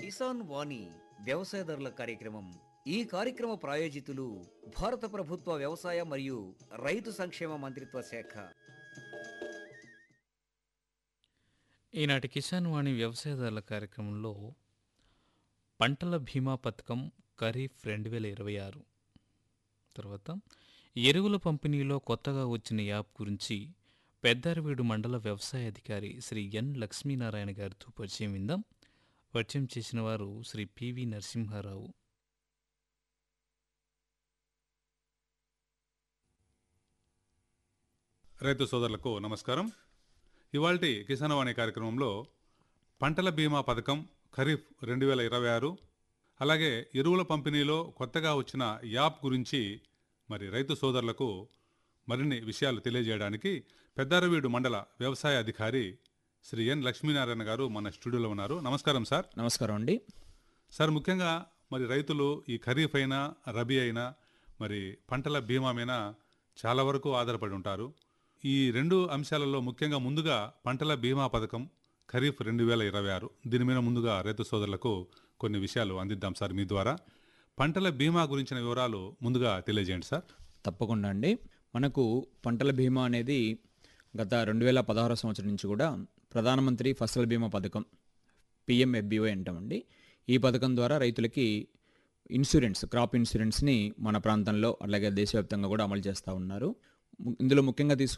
కిసాన్ వాణి వ్యవసాయదారుల కార్యక్రమం ఈ కార్యక్రమ ప్రాయోజితులు భారత ప్రభుత్వ వ్యవసాయ మరియు రైతు సంక్షేమ మంత్రిత్వ శాఖ ఈనాటి కిసాన్ వాణి వ్యవసాయదారుల కార్యక్రమంలో పంటల బీమా పథకం ఖరీఫ్ రెండు వేల ఇరవై ఆరు తర్వాత ఎరువుల పంపిణీలో కొత్తగా వచ్చిన యాప్ గురించి పెద్దారవీడు మండల వ్యవసాయ అధికారి శ్రీ ఎన్ లక్ష్మీనారాయణ గారితో పరిచయం విందాం పరిచయం చేసిన వారు శ్రీ పివి నరసింహారావు రైతు సోదరులకు నమస్కారం ఇవాల్టి కిసానవాణి కార్యక్రమంలో పంటల బీమా పథకం ఖరీఫ్ రెండు వేల ఇరవై ఆరు అలాగే ఎరువుల పంపిణీలో కొత్తగా వచ్చిన యాప్ గురించి మరి రైతు సోదరులకు మరిన్ని విషయాలు తెలియజేయడానికి పెద్దారవీడు మండల వ్యవసాయ అధికారి శ్రీ ఎన్ లక్ష్మీనారాయణ గారు మన స్టూడియోలో ఉన్నారు నమస్కారం సార్ నమస్కారం అండి సార్ ముఖ్యంగా మరి రైతులు ఈ ఖరీఫ్ అయినా రబీ అయినా మరి పంటల బీమా మీద చాలా వరకు ఆధారపడి ఉంటారు ఈ రెండు అంశాలలో ముఖ్యంగా ముందుగా పంటల బీమా పథకం ఖరీఫ్ రెండు వేల ఇరవై ఆరు దీని మీద ముందుగా రైతు సోదరులకు కొన్ని విషయాలు అందిద్దాం సార్ మీ ద్వారా పంటల బీమా గురించిన వివరాలు ముందుగా తెలియజేయండి సార్ తప్పకుండా అండి మనకు పంటల బీమా అనేది గత రెండు వేల పదహారు సంవత్సరం నుంచి కూడా ప్రధానమంత్రి ఫసల్ బీమా పథకం పిఎంఎఫ్బివై అంటామండి ఈ పథకం ద్వారా రైతులకి ఇన్సూరెన్స్ క్రాప్ ఇన్సూరెన్స్ని మన ప్రాంతంలో అలాగే దేశవ్యాప్తంగా కూడా అమలు చేస్తూ ఉన్నారు ము- ఇందులో ముఖ్యంగా తీసుకు